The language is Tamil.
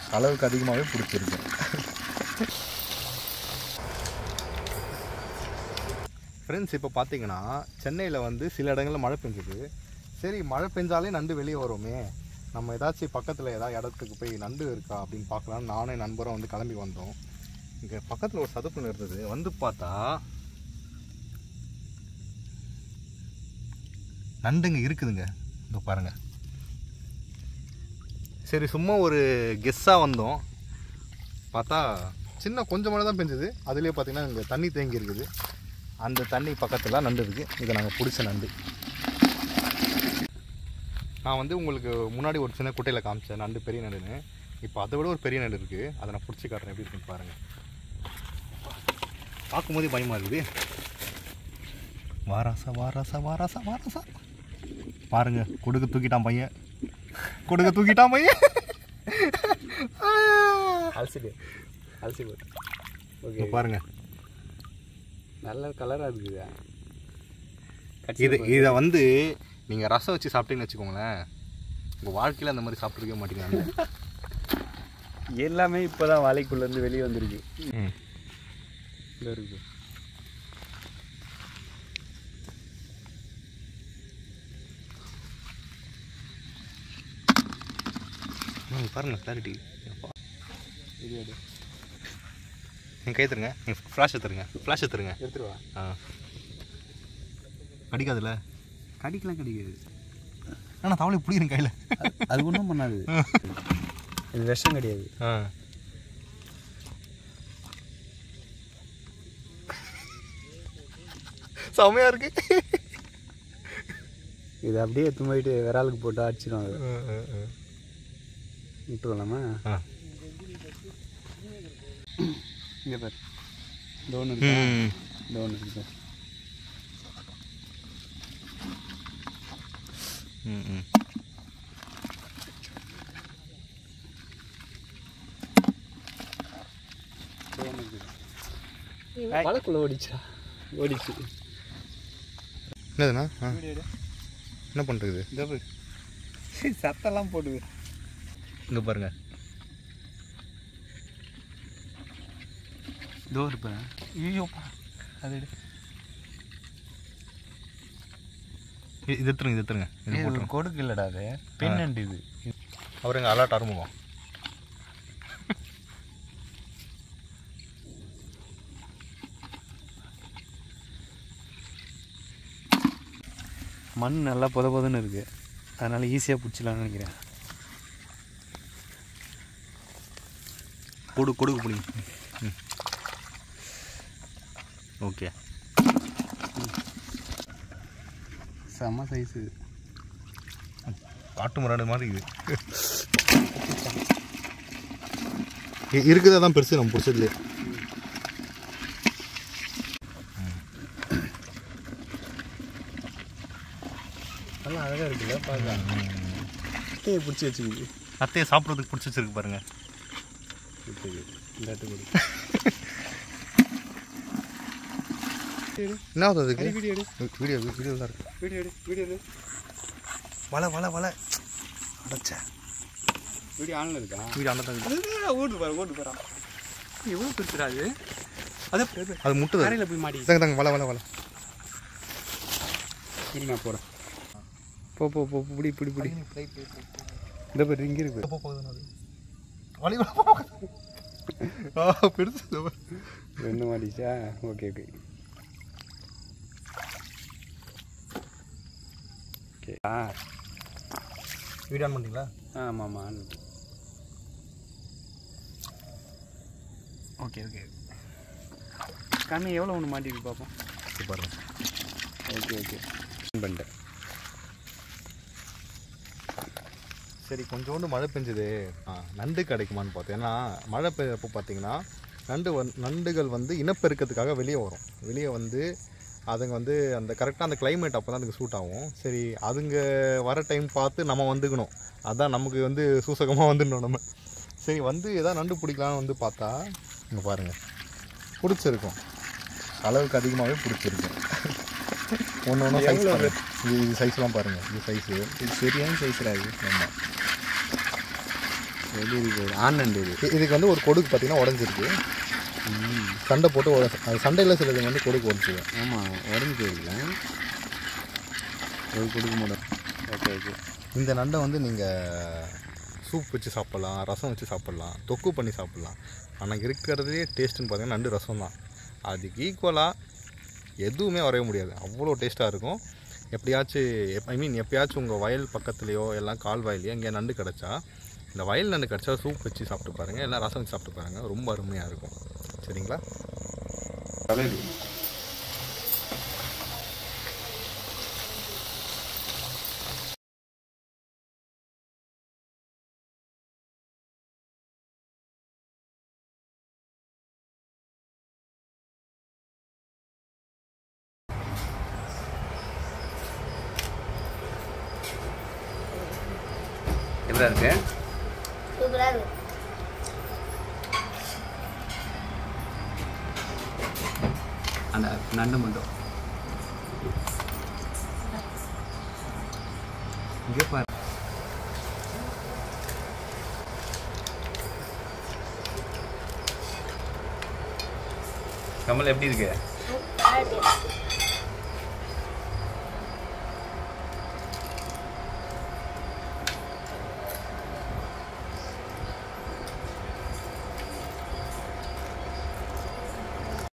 அளவுக்கு அதிகமாகவே பிடிச்சிருக்கு ஃப்ரெண்ட்ஸ் இப்போ பார்த்தீங்கன்னா சென்னையில் வந்து சில இடங்களில் மழை பெஞ்சுது சரி மழை பெஞ்சாலே நண்டு வெளியே வருமே நம்ம ஏதாச்சும் பக்கத்தில் ஏதாவது இடத்துக்கு போய் நண்டு இருக்கா அப்படின்னு பார்க்கலாம்னு நானே நண்பரும் வந்து கிளம்பி வந்தோம் இங்கே பக்கத்தில் ஒரு சதுப்புன்னு இருந்தது வந்து பார்த்தா நண்டுங்க இருக்குதுங்க இங்கே பாருங்க சரி சும்மா ஒரு கெஸ்ஸாக வந்தோம் பார்த்தா சின்ன கொஞ்சம் மழை தான் பெஞ்சது அதுலேயே பார்த்தீங்கன்னா இங்கே தண்ணி தேங்கி இருக்குது அந்த தண்ணி பக்கத்தில் நண்டு இருக்குது இதை நாங்கள் பிடிச்ச நண்டு நான் வந்து உங்களுக்கு முன்னாடி ஒரு சின்ன குட்டையில் காமிச்சேன் நண்டு பெரிய நண்டுன்னு இப்போ அதை விட ஒரு பெரிய நண்டு இருக்குது அதை நான் பிடிச்சி காட்டுறேன் எப்படி இருக்குன்னு பாருங்கள் பார்க்கும்போதே பயமாக இருக்குது வாராசா வாராசா வாராசா வாராசா பாருங்க கொடுக்க தூக்கிட்டான் பையன் கொடுக்க தூக்கிட்டான் பையன் அலசிடு அலசி போட்டு ஓகே இங்க பாருங்க நல்ல கலராக இருக்குதா இது இதை வந்து நீங்கள் ரசம் வச்சு சாப்பிட்டீங்கன்னு வச்சுக்கோங்களேன் உங்கள் வாழ்க்கையில் அந்த மாதிரி சாப்பிட்ருக்கவே மாட்டீங்க எல்லாமே இப்போ தான் வாழைக்குள்ளேருந்து வெளியே வந்திருக்கு ம் இங்கே இருக்குது ம், பாருங்க கிளாரிட்டி இது எடு நீங்கள் கை தருங்க நீங்கள் ஃப்ளாஷ் எடுத்துருங்க ஃப்ளாஷ் எடுத்துருங்க எடுத்துருவா ஆ கடிக்காதுல்ல கடிக்கலாம் கடிக்காது ஆனால் தவளை பிடிக்கிறேன் கையில் அது ஒன்றும் பண்ணாது இது விஷம் கிடையாது ஆ செமையாக இருக்கு இது அப்படியே எடுத்து போயிட்டு விராலுக்கு போட்டு அடிச்சிடும் அது ஆ, ஆ, ஆ. விட்டுருலாமா ஆ இங்கே பாரு டோன் இருக்கு ம் டோன் இருக்கு ம் ம் டோன் இருக்குது வழக்குள்ள ஓடிச்சா ஓடிச்சு என்னதுண்ணா ஆ என்ன பண்ணுறது இந்த பாரு. சத்தெல்லாம் போடுது இங்கே பாருங்க இதோ இருப்பேன் ஐயோப்பா அது எடு. இ- இது எடுத்துருங்க இது எடுத்துருங்க இது இது போட்டுருங்க கொடுக்கு இல்லடா அது பின்னண்டு இது அவர் எங்கள் அலர்ட் ஆரம்பிக்கும் மண் நல்லா பொத பொதன்னு இருக்கு அதனால ஈஸியாக பிடிச்சலாம்னு நினைக்கிறேன் கொடு கொடுக்கு பிடிங்க ம் ஓகே செம்ம சைஸு காட்டு முராடு மாதிரி இது இருக்குதா தான் பெருசு நம்ம பிடிச்சதுலே நல்லா அழகாக இருக்குல்ல பார்க்க அட்டையை பிடிச்சி வச்சுக்குது அத்தையை சாப்பிட்றதுக்கு பிடிச்சி வச்சிருக்கு பாருங்க இந்த அட்டை கொடு என்ன ஆகுது அதுக்கு வீடியோ எடு வீடியோ வீடியோ தான் இருக்கு வீடியோ எடு வீடியோ எடு வலை வலை வலை அடைச்ச வீடியோ ஆன்ல இருக்கா வீடியோ அந்த தான் ஓட்டு பாரு ஓட்டு போகிறான் எவ்வளோ பிடிச்சிடாது அது அது முட்டுது கரையில் போய் மாடி தாங்க தாங்க வலை வலை வலை இரு நான் போகிறேன் போ போ போ பிடி பிடி பிடி இந்த பேர் இங்கே இருக்கு வலி ஆ பெருசு இதோ பாரு. ரெண்டு மாடிச்சா ஓகே ஓகே ஓகே ஆ வீடியோ ஆன் பண்ணிட்டீங்களா ஆமாம் ஆமாம் ஓகே ஓகே கண்ணு எவ்வளோ ஒன்று மாட்டிருக்கு பார்ப்போம் இது பாருங்க ஓகே ஓகே பண்ணிட்டேன் சரி கொஞ்சோண்டு மழை பெஞ்சுது ஆ நண்டு கிடைக்குமான்னு பார்த்தேன் ஏன்னா மழை பெய்யறப்போ பார்த்தீங்கன்னா நண்டு வந் நண்டுகள் வந்து இனப்பெருக்கத்துக்காக வெளியே வரும் வெளியே வந்து அதுங்க வந்து அந்த கரெக்டாக அந்த climate அப்போ தான் அதுக்கு சூட் ஆகும் சரி அதுங்க வர டைம் பார்த்து நம்ம வந்துக்கணும் அதான் நமக்கு வந்து சூசகமாக வந்துடணும் நம்ம சரி வந்து எதாவது நண்டு பிடிக்கலான்னு வந்து பார்த்தா இங்கே பாருங்கள் பிடிச்சிருக்கும் அளவுக்கு அதிகமாகவே பிடிச்சிருக்கும் ஒன்று ஒன்று சைஸ் பாருங்க இது இது சைஸ்லாம் பாருங்கள் இது சைஸு இது சரியான சைஸ்ரா இது ஆமாம் எப்படி இருக்கு ஆண் நண்டு இது இ- இதுக்கு வந்து ஒரு கொடுக்கு பார்த்தீங்கன்னா உடஞ்சிருக்கு ம் சண்டை போட்டு உட அது சண்டையில் சிலது வந்து கொடுக்கு உடச்சிடும் ஆமாம் உடஞ்சி போயிருக்கல ஒரு கொடுக்க மாட்டோம் ஓகே ஓகே இந்த நண்டை வந்து நீங்கள் சூப் வச்சு சாப்பிட்லாம் ரசம் வச்சு சாப்பிட்லாம் தொக்கு பண்ணி சாப்பிட்லாம் ஆனால் இருக்கிறதுலே டேஸ்ட்டுன்னு பார்த்தீங்கன்னா நண்டு ரசம் தான் அதுக்கு ஈக்குவலாக எதுவுமே வரவே முடியாது அவ்வளோ டேஸ்ட்டாக இருக்கும் எப்படியாச்சும் ஐ மீன் எப்பயாச்சும் உங்கள் வயல் பக்கத்துலேயோ எல்லாம் கால் வயலையோ இங்கே நண்டு கிடச்சா இந்த வயல் நண்டு கிடச்சா சூப் வச்சு சாப்பிட்டு பாருங்கள் எல்லாம் ரசம் வச்சு சாப்பிட்டு பாருங்கள் ரொம்ப அருமையாக இருக்கும் சரிங்களா தலைவி எப்படி இருக்கு சூப்பராக இருக்கு அந்த நண்டு மட்டும் இங்கே பாரு கமல் எப்படி இருக்கு சூப்பராக இருக்கு